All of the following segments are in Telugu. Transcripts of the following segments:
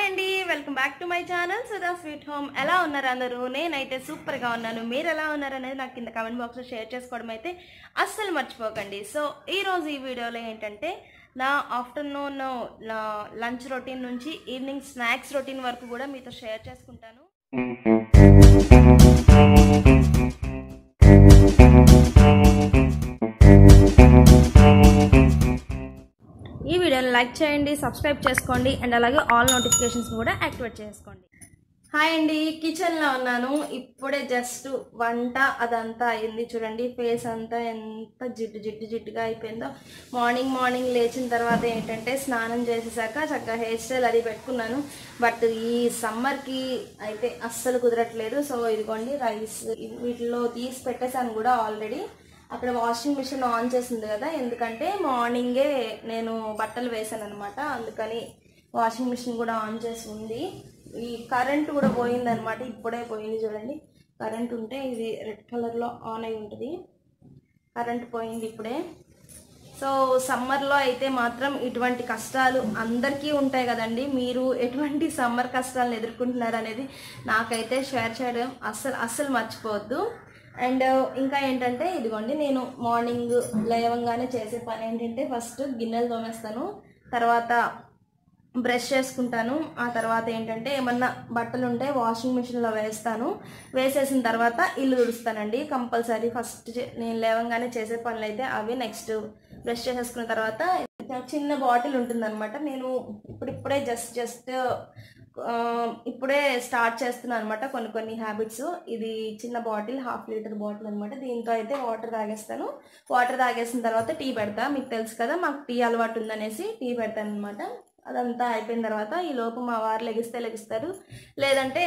అండి welcome back to my channel Sudha sweet home ఎలా ఉన్నారు అందరూ నేనైతే సూపర్గా ఉన్నాను మీరు ఎలా ఉన్నారు అనేది నాకు కింద కామెంట్ బాక్స్లో షేర్ చేసుకోవడం అయితే అస్సలు మర్చిపోకండి సో ఈ రోజు ఈ వీడియోలో ఏంటంటే నా ఆఫ్టర్నూన్ లంచ్ రొటీన్ నుంచి ఈవినింగ్ స్నాక్స్ రొటీన్ వరకు కూడా మీతో షేర్ చేసుకుంటాను ఈ వీడియోని లైక్ చేయండి సబ్స్క్రైబ్ చేసుకోండి అండ్ అలాగే ఆల్ నోటిఫికేషన్స్ కూడా యాక్టివేట్ చేసుకోండి హాయ్ అండి కిచెన్లో ఉన్నాను ఇప్పుడే జస్ట్ వంట అదంతా అయింది చూడండి ఫేస్ అంతా ఎంత జిడ్డు జిడ్డు జిడ్డుగా అయిపోయిందో మార్నింగ్ మార్నింగ్ లేచిన తర్వాత ఏంటంటే స్నానం చేసేసాక చక్కగా హెయిర్ స్టైల్ అది పెట్టుకున్నాను బట్ ఈ సమ్మర్కి అయితే అస్సలు కుదరట్లేదు సో ఇదిగోండి రైస్ వీటిలో తీసి పెట్టేశాను కూడా ఆల్రెడీ అక్కడ వాషింగ్ మిషన్ ఆన్ చేసింది కదా ఎందుకంటే మార్నింగే నేను బట్టలు వేసాను అనమాట అందుకని వాషింగ్ మిషన్ కూడా ఆన్ చేసి ఉంది ఈ కరెంట్ కూడా పోయిందనమాట ఇప్పుడే పోయింది చూడండి కరెంట్ ఉంటే ఇది రెడ్ కలర్లో ఆన్ అయి ఉంటుంది కరెంట్ పోయింది ఇప్పుడే సో సమ్మర్లో అయితే మాత్రం ఇటువంటి కష్టాలు అందరికీ ఉంటాయి కదండి మీరు ఎటువంటి సమ్మర్ కష్టాలను ఎదుర్కొంటున్నారు అనేది నాకైతే షేర్ చేయడం అస్సలు అస్సలు మర్చిపోవద్దు అండ్ ఇంకా ఏంటంటే ఇదిగోండి నేను మార్నింగ్ లేవంగానే చేసే పని ఏంటంటే ఫస్ట్ గిన్నెలు తోమేస్తాను తర్వాత బ్రష్ చేసుకుంటాను ఆ తర్వాత ఏంటంటే ఏమన్నా బట్టలు ఉంటే వాషింగ్ మిషన్లో వేస్తాను వేసేసిన తర్వాత ఇల్లు తుడుస్తానండి కంపల్సరీ ఫస్ట్ చే- నేను లేవంగానే చేసే పనులు అయితే అవి నెక్స్ట్ బ్రష్ చేసేసుకున్న తర్వాత చిన్న బాటిల్ ఉంటుందన్నమాట నేను ఇప్పుడిప్పుడే జస్ట్ జస్ట్ ఆ, ఇప్పుడే స్టార్ట్ చేస్తున్నాను అనమాట కొన్ని కొన్ని హ్యాబిట్స్ ఇది చిన్న బాటిల్ హాఫ్ లీటర్ బాటిల్ అనమాట దీంతో అయితే వాటర్ తాగేస్తాను వాటర్ తాగేసిన తర్వాత టీ పెడతా మీకు తెలుసు కదా మాకు టీ అలవాటు ఉందనేసి టీ పెడతాను అనమాట అదంతా అయిపోయిన తర్వాత ఈ లోపు మా వారు లెగిస్తే లెగిస్తారు లేదంటే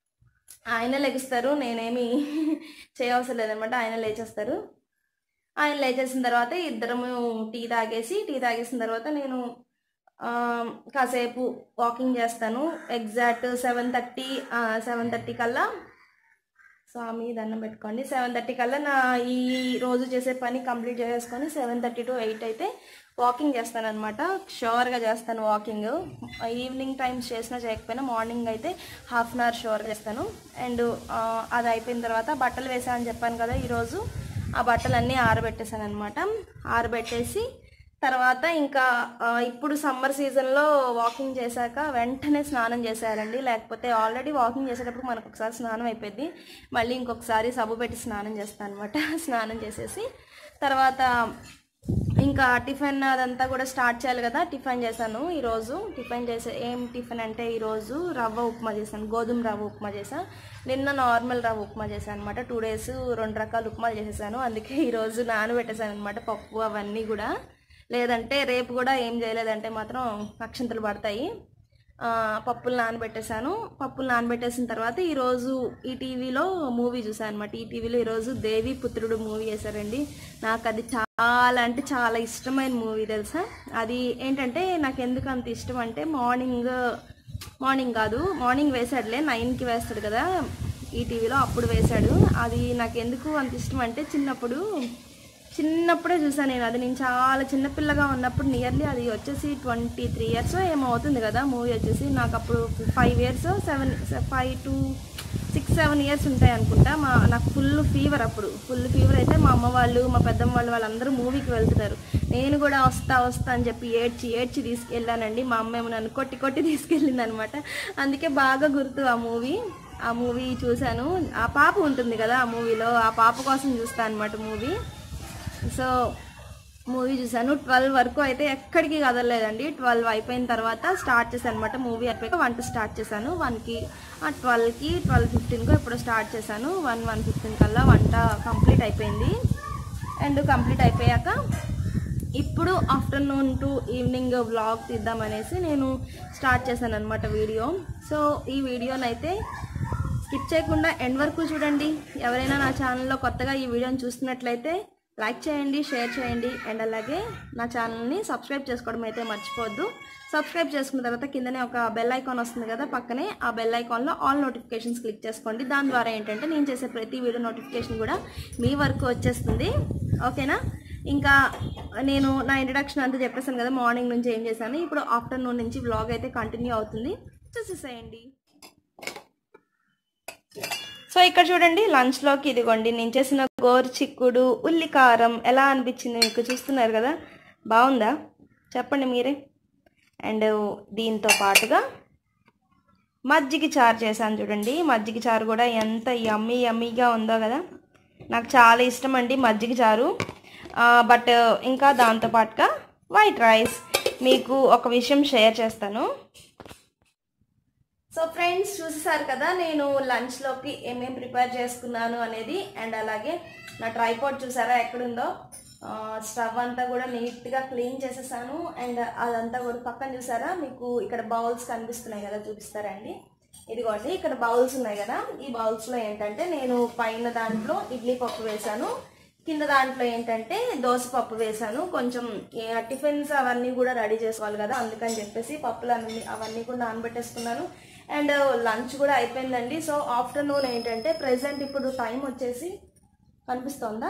ఆయన లెగిస్తారు నేనేమి చేయవసరం లేదనమాట ఆయన లేచేస్తారు ఆయన లేచేసిన తర్వాత ఇద్దరము టీ తాగేసి టీ తాగేసిన తర్వాత నేను ఆ, కాసేపు వాకింగ్ చేస్తాను exact seven thirty seven thirty కల్లా స్వామి దండం పెట్టుకోండి సెవెన్ థర్టీ కల్లా నా ఈ రోజు చేసే పని కంప్లీట్ చేసేసుకొని సెవెన్ థర్టీ టు ఎయిట్ అయితే వాకింగ్ చేస్తాను అనమాట షోర్గా చేస్తాను వాకింగ్ ఈవినింగ్ టైమ్స్ చేసినా చేయకపోయినా మార్నింగ్ అయితే హాఫ్ అన్ అవర్ షోర్గా చేస్తాను అండ్ అది అయిపోయిన తర్వాత బట్టలు వేసానని చెప్పాను కదా ఈరోజు ఆ బట్టలన్నీ ఆరబెట్టేసాను అనమాట ఆరబెట్టేసి తర్వాత ఇంకా ఆ, ఇప్పుడు సమ్మర్ సీజన్లో వాకింగ్ చేశాక వెంటనే స్నానం చేసేయాలండి లేకపోతే ఆల్రెడీ వాకింగ్ చేసేటప్పుడు మనకు ఒకసారి స్నానం అయిపోయింది మళ్ళీ ఇంకొకసారి సబ్బు పెట్టి స్నానం చేస్తాను అనమాట స్నానం చేసేసి తర్వాత ఇంకా టిఫిన్ అదంతా కూడా స్టార్ట్ చేయాలి కదా టిఫిన్ చేశాను ఈరోజు టిఫిన్ చేసే ఏం టిఫిన్ అంటే ఈరోజు రవ్వ ఉప్మా చేశాను గోధుమ రవ్వ ఉప్మా చేశాను నిన్న నార్మల్ రవ్వ ఉప్మా చేశాను అనమాట టూ డేస్ రెండు రకాల ఉప్మాలు చేసేసాను అందుకే ఈరోజు నానబెట్టేశాను అనమాట పప్పు అవన్నీ కూడా లేదంటే రేపు కూడా ఏం చేయలేదంటే మాత్రం అక్షంతలు పడతాయి ఆ, పప్పులు నానబెట్టేశాను పప్పులు నానబెట్టేసిన తర్వాత ఈరోజు ఈ టీవీలో మూవీ చూసాను అనమాట ఈ టీవీలో ఈరోజు దేవి పుత్రుడు మూవీ వేశారండి నాకు అది చాలా అంటే చాలా ఇష్టమైన మూవీ తెలుసా అది ఏంటంటే నాకు ఎందుకు అంత ఇష్టం అంటే మార్నింగ్ మార్నింగ్ కాదు మార్నింగ్ వేసాడులే నైన్కి వేస్తాడు కదా ఈ టీవీలో అప్పుడు వేశాడు అది నాకు ఎందుకు అంత ఇష్టం అంటే చిన్నప్పుడు చిన్నప్పుడే చూసాను నేను అది నేను చాలా చిన్నపిల్లగా ఉన్నప్పుడు నియర్లీ అది వచ్చేసి ట్వంటీ త్రీ ఇయర్స్ ఏమో అవుతుంది కదా మూవీ వచ్చేసి నాకు అప్పుడు five years seven five to six seven years ఉంటాయి అనుకుంటా మా నాకు ఫుల్ ఫీవర్ అప్పుడు ఫుల్ ఫీవర్ అయితే మా అమ్మ వాళ్ళు మా పెద్దమ్మ వాళ్ళు వాళ్ళందరూ మూవీకి వెళ్తున్నారు నేను కూడా వస్తా వస్తా అని చెప్పి ఏడ్చి ఏడ్చి తీసుకెళ్ళానండి మా అమ్మ ఏమో నన్ను కొట్టి కొట్టి తీసుకెళ్ళింది అనమాట అందుకే బాగా గుర్తు ఆ మూవీ ఆ మూవీ చూశాను ఆ పాప ఉంటుంది కదా ఆ మూవీలో ఆ పాప కోసం చూస్తాను అనమాట మూవీ సో మూవీ చూసాను ట్వెల్వ్ వరకు అయితే ఎక్కడికి కదలలేదండి ట్వెల్వ్ అయిపోయిన తర్వాత స్టార్ట్ చేశాను అనమాట మూవీ అయిపోయాక వంట స్టార్ట్ చేశాను వన్కి ట్వెల్వ్కి ట్వెల్వ్ ఫిఫ్టీన్కో ఇప్పుడు స్టార్ట్ చేశాను వన్ వన్ ఫిఫ్టీన్ కల్లా వంట కంప్లీట్ అయిపోయింది అండ్ కంప్లీట్ అయిపోయాక ఇప్పుడు ఆఫ్టర్నూన్ టు ఈవినింగ్ వ్లాగ్ తీద్దామనేసి నేను స్టార్ట్ చేశాను అనమాట వీడియో సో ఈ వీడియోనైతే స్కిప్ చేయకుండా ఎండ్ వరకు చూడండి ఎవరైనా నా ఛానల్లో కొత్తగా ఈ వీడియోని చూస్తున్నట్లయితే లైక్ చేయండి షేర్ చేయండి అండ్ అలాగే నా ఛానల్ని సబ్స్క్రైబ్ చేసుకోవడం అయితే మర్చిపోవద్దు సబ్స్క్రైబ్ చేసుకున్న తర్వాత కిందనే ఒక బెల్ ఐకాన్ వస్తుంది కదా పక్కనే ఆ బెల్ ఐకాన్లో ఆల్ నోటిఫికేషన్స్ క్లిక్ చేసుకోండి దాని ద్వారా ఏంటంటే నేను చేసే ప్రతి వీడియో నోటిఫికేషన్ కూడా మీ వరకు వచ్చేస్తుంది ఓకేనా ఇంకా నేను నా ఇంట్రడక్షన్ అంతా చెప్పేసాను కదా మార్నింగ్ నుంచి ఏం చేశాను ఇప్పుడు ఆఫ్టర్నూన్ నుంచి వ్లాగ్ అయితే కంటిన్యూ అవుతుంది చూసేసేయండి సో ఇక్కడ చూడండి లంచ్లోకి ఇదిగోండి నేను చేసిన గోరు చిక్కుడు ఉల్లి కారం ఎలా అనిపించింది మీకు చూస్తున్నారు కదా బాగుందా చెప్పండి మీరే అండ్ దీంతో పాటుగా మజ్జిగ చారు చేశాను చూడండి మజ్జిగ చారు కూడా ఎంత యమ్మీ యమ్మీగా ఉందో కదా నాకు చాలా ఇష్టం అండి మజ్జిగ చారు బట్ ఇంకా దాంతో పాటుగా వైట్ రైస్ మీకు ఒక విషయం షేర్ చేస్తాను సో ఫ్రెండ్స్ చూసేసారు కదా నేను లంచ్లోకి ఏమేం ప్రిపేర్ చేసుకున్నాను అనేది అండ్ అలాగే నా ట్రైపాడ్ చూసారా ఎక్కడుందో స్టవ్ అంతా కూడా నీట్గా క్లీన్ చేసేసాను అండ్ అదంతా కూడా పక్కన చూసారా మీకు ఇక్కడ బౌల్స్ కనిపిస్తున్నాయి కదా చూపిస్తారండి ఇదిగోండి ఇక్కడ బౌల్స్ ఉన్నాయి కదా ఈ బౌల్స్లో ఏంటంటే నేను పైన దాంట్లో ఇడ్లీ పప్పు వేశాను కింద దాంట్లో ఏంటంటే దోశ పప్పు వేశాను కొంచెం ఏ- టిఫిన్స్ అవన్నీ కూడా రెడీ చేసుకోవాలి కదా అందుకని చెప్పేసి పప్పులు అన్ని అవన్నీ కూడా నానబెట్టేసుకున్నాను అండ్ లంచ్ కూడా అయిపోయిందండి సో ఆఫ్టర్నూన్ ఏంటంటే ప్రెసెంట్ ఇప్పుడు టైం వచ్చేసి కనిపిస్తోందా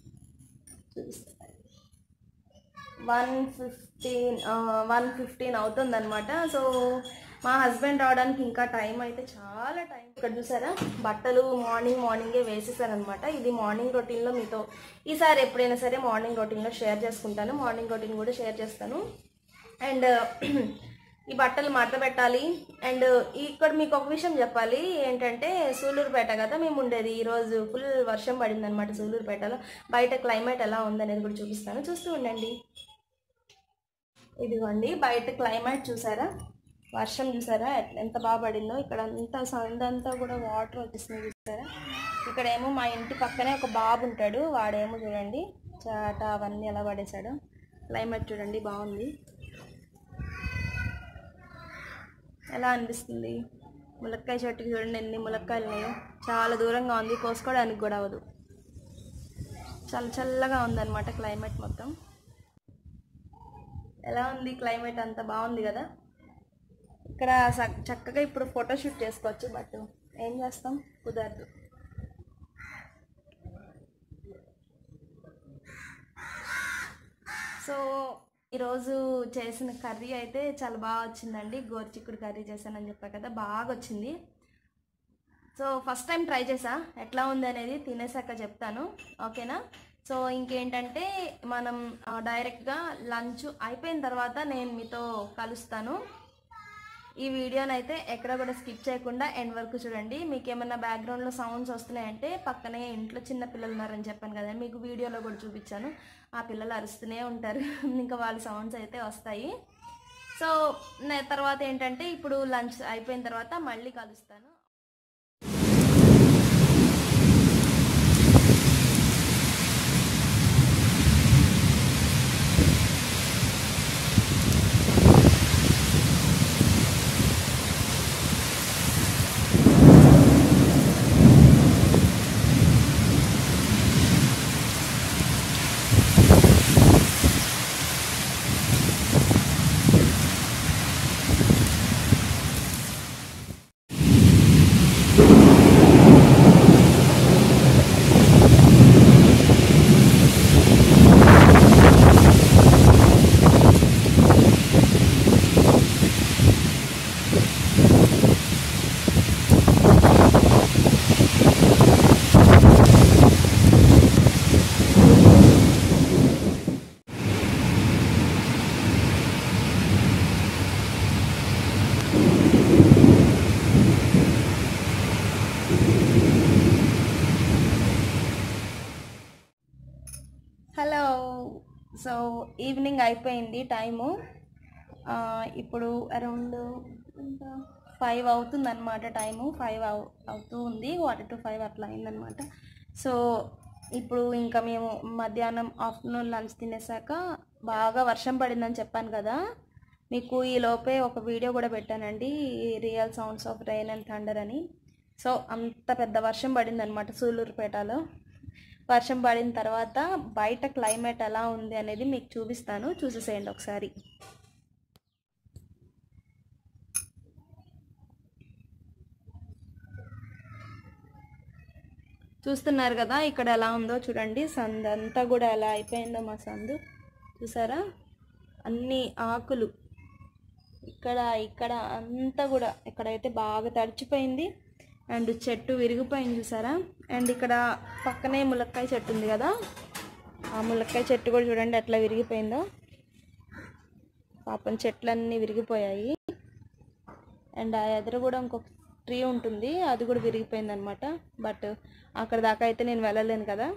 వన్ ఫిఫ్టీన్ వన్ ఫిఫ్టీన్ అవుతుందన్నమాట సో మా హస్బెండ్ రావడానికి ఇంకా టైం అయితే చాలా టైం ఇక్కడ చూసారా బట్టలు మార్నింగ్ మార్నింగే వేసేసారనమాట ఇది మార్నింగ్ రొటీన్లో మీతో ఈసారి ఎప్పుడైనా సరే మార్నింగ్ రొటీన్లో షేర్ చేసుకుంటాను మార్నింగ్ రొటీన్ కూడా షేర్ చేస్తాను అండ్ ఈ బట్టలు మడత పెట్టాలి అండ్ ఇక్కడ మీకు ఒక విషయం చెప్పాలి ఏంటంటే సూలూరుపేట కదా మేము ఉండేది ఈరోజు ఫుల్ వర్షం పడింది అనమాట సూలూరుపేటలో బయట క్లైమేట్ ఎలా ఉందనేది కూడా చూపిస్తాను చూస్తూ ఉండండి ఇదిగోండి బయట క్లైమేట్ చూసారా వర్షం చూసారా ఎట్ల- ఎంత బాగా పడిందో ఇక్కడ అంతా సండ్ అంతా కూడా వాటర్ వచ్చేసింది చూసారా ఇక్కడేమో మా ఇంటి పక్కనే ఒక బాబు ఉంటాడు వాడేమో చూడండి చాట అవన్నీ ఎలా పడేశాడు క్లైమేట్ చూడండి బాగుంది ఎలా అనిపిస్తుంది ములక్కాయ చెట్టుకి చూడండి ఎన్ని ములక్కాయలు ఉన్నాయో చాలా దూరంగా ఉంది కోసుకోవడానికి కూడా అవ్వదు చాలా చల్లగా ఉందన్నమాట క్లైమేట్ మొత్తం ఎలా ఉంది క్లైమేట్ అంతా బాగుంది కదా ఇక్కడ స- చక్కగా ఇప్పుడు ఫోటోషూట్ చేసుకోవచ్చు బట్ ఏం చేస్తాం కుదరదు సో ఈరోజు చేసిన కర్రీ అయితే చాలా బాగా వచ్చిందండి గోరుచిక్కుడు కర్రీ చేశానని చెప్పా కదా బాగా వచ్చింది సో ఫస్ట్ టైం ట్రై చేసా ఎట్లా ఉంది అనేది తినేసాక చెప్తాను ఓకేనా సో ఇంకేంటంటే మనం ఆ, డైరెక్ట్గా లంచ్ అయిపోయిన తర్వాత నేను మీతో కలుస్తాను ఈ వీడియోని అయితే ఎక్కడ కూడా స్కిప్ చేయకుండా ఎండ్ వరకు చూడండి మీకు ఏమైనా బ్యాక్గ్రౌండ్లో సౌండ్స్ వస్తున్నాయంటే పక్కనే ఇంట్లో చిన్న పిల్లలు ఉన్నారని చెప్పాను కదా మీకు వీడియోలో కూడా చూపించాను ఆ పిల్లలు అరుస్తూనే ఉంటారు ఇంకా వాళ్ళ సౌండ్స్ అయితే వస్తాయి సో నే- తర్వాత ఏంటంటే ఇప్పుడు లంచ్ అయిపోయిన తర్వాత మళ్ళీ కలుస్తాను హలో సో ఈవినింగ్ అయిపోయింది టైము ఆ, ఇప్పుడు అరౌండ్ ఫైవ్ అవుతుంది అనమాట టైము ఫైవ్ అవు అవుతూ ఉంది క్వార్టర్ టు ఫైవ్ అట్లా అయిందనమాట సో ఇప్పుడు ఇంకా మేము మధ్యాహ్నం ఆఫ్టర్నూన్ లంచ్ తినేసాక బాగా వర్షం పడిందని చెప్పాను కదా మీకు ఈ లోపే ఒక వీడియో కూడా పెట్టానండి real sounds of rain and thunder అని సో అంత పెద్ద వర్షం పడిందనమాట సూలూరుపేటలో వర్షం పడిన తర్వాత బయట క్లైమేట్ ఎలా ఉంది అనేది మీకు చూపిస్తాను చూసేసేయండి ఒకసారి చూస్తున్నారు కదా ఇక్కడ ఎలా ఉందో చూడండి సందు అంతా కూడా ఎలా అయిపోయిందో మా సందు చూసారా అన్ని ఆకులు ఇక్కడ ఇక్కడ ఇక్కడ అంతా కూడా ఇక్కడైతే బాగా తడిచిపోయింది అండ్ చెట్టు విరిగిపోయింది చూసారా అండ్ ఇక్కడ పక్కనే ములక్కాయ చెట్టు ఉంది కదా ఆ ములక్కాయ చెట్టు కూడా చూడండి ఎట్లా విరిగిపోయిందో పాపం చెట్లన్నీ విరిగిపోయాయి అండ్ ఆ ఎదురు కూడా ఇంకొక ట్రీ ఉంటుంది అది కూడా విరిగిపోయింది అనమాట బట్ అక్కడ దాకా అయితే నేను వెళ్ళలేను కదా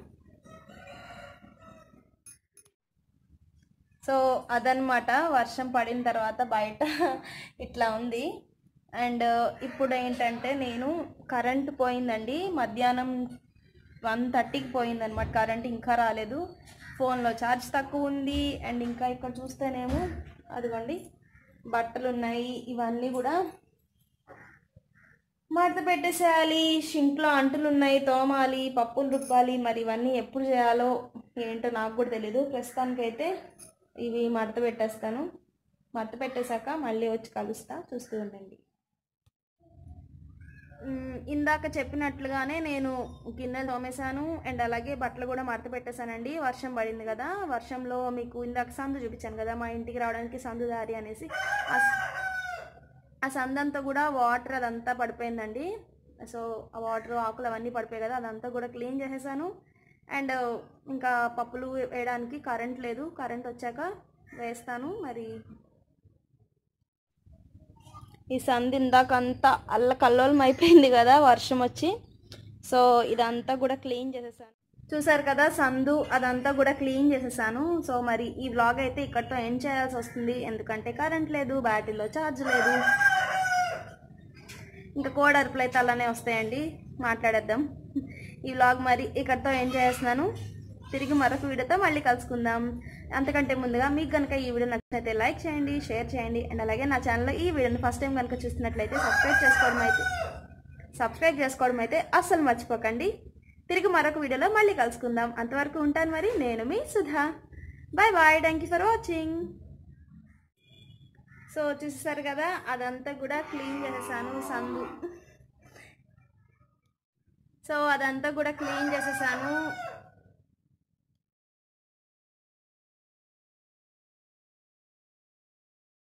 సో అదనమాట వర్షం పడిన తర్వాత బయట ఇట్లా ఉంది అండ్ ఇప్పుడు ఏంటంటే నేను కరెంట్ పోయిందండి మధ్యాహ్నం వన్ థర్టీకి పోయిందనమాట కరెంట్ ఇంకా రాలేదు ఫోన్లో ఛార్జ్ తక్కువ ఉంది అండ్ ఇంకా ఇక్కడ చూస్తేనేమో అదిగోండి బట్టలు ఉన్నాయి ఇవన్నీ కూడా మడత పెట్టేసేయాలి షింక్లో అంటులు ఉన్నాయి తోమాలి పప్పులు రుబ్బాలి మరి ఇవన్నీ ఎప్పుడు చేయాలో ఏంటో నాకు కూడా తెలీదు ప్రస్తుతానికైతే ఇవి మడత పెట్టేస్తాను మడత పెట్టేశాక మళ్ళీ వచ్చి కలుస్తా చూస్తూ ఉండండి మ్, ఇందాక చెప్పినట్లుగానే నేను గిన్నెలు తోమేశాను అండ్ అలాగే బట్టలు కూడా మడత పెట్టేశానండి వర్షం పడింది కదా వర్షంలో మీకు ఇందాక సందు చూపించాను కదా మా ఇంటికి రావడానికి సందు దారి అనేసి ఆ స- ఆ సందంతా కూడా వాటర్ అదంతా పడిపోయిందండి సో ఆ వాటర్ ఆకులు అవన్నీ పడిపోయాయి కదా అదంతా కూడా క్లీన్ చేసేసాను అండ్ ఇంకా పప్పులు వేయడానికి కరెంట్ లేదు కరెంట్ వచ్చాక వేస్తాను మరి ఈ సంది ఇందాకంతా అల్ల కల్లోలం అయిపోయింది కదా వర్షం వచ్చి సో ఇదంతా కూడా క్లీన్ చేసేసాను చూసారు కదా సందు అదంతా కూడా క్లీన్ చేసేసాను సో మరి ఈ వ్లాగ్ అయితే ఇక్కడితో ఎండ్ చేయాల్సి వస్తుంది ఎందుకంటే కరెంట్ లేదు బ్యాటరీలో ఛార్జ్ లేదు ఇంకా కోడ్ అరుపులు అయితే అలానే వస్తాయండి మాట్లాడేద్దాం ఈ వ్లాగ్ మరి ఇక్కడితో ఏం చేస్తున్నాను తిరిగి మరొక వీడియోతో మళ్ళీ కలుసుకుందాం అంతకంటే ముందుగా మీకు కనుక ఈ వీడియో నచ్చినైతే లైక్ చేయండి షేర్ చేయండి అండ్ అలాగే నా ఛానల్లో ఈ వీడియోని ఫస్ట్ టైం కనుక చూస్తున్నట్లయితే సబ్స్క్రైబ్ చేసుకోవడం అయితే సబ్స్క్రైబ్ చేసుకోవడం అయితే అస్సలు మర్చిపోకండి తిరిగి మరొక వీడియోలో మళ్ళీ కలుసుకుందాం అంతవరకు ఉంటాను మరి నేను మీ Sudha bye bye thank you for watching so చూసేసారు కదా అదంతా కూడా క్లీన్ చేసేసాను సందు సో అదంతా కూడా క్లీన్ చేసేసాను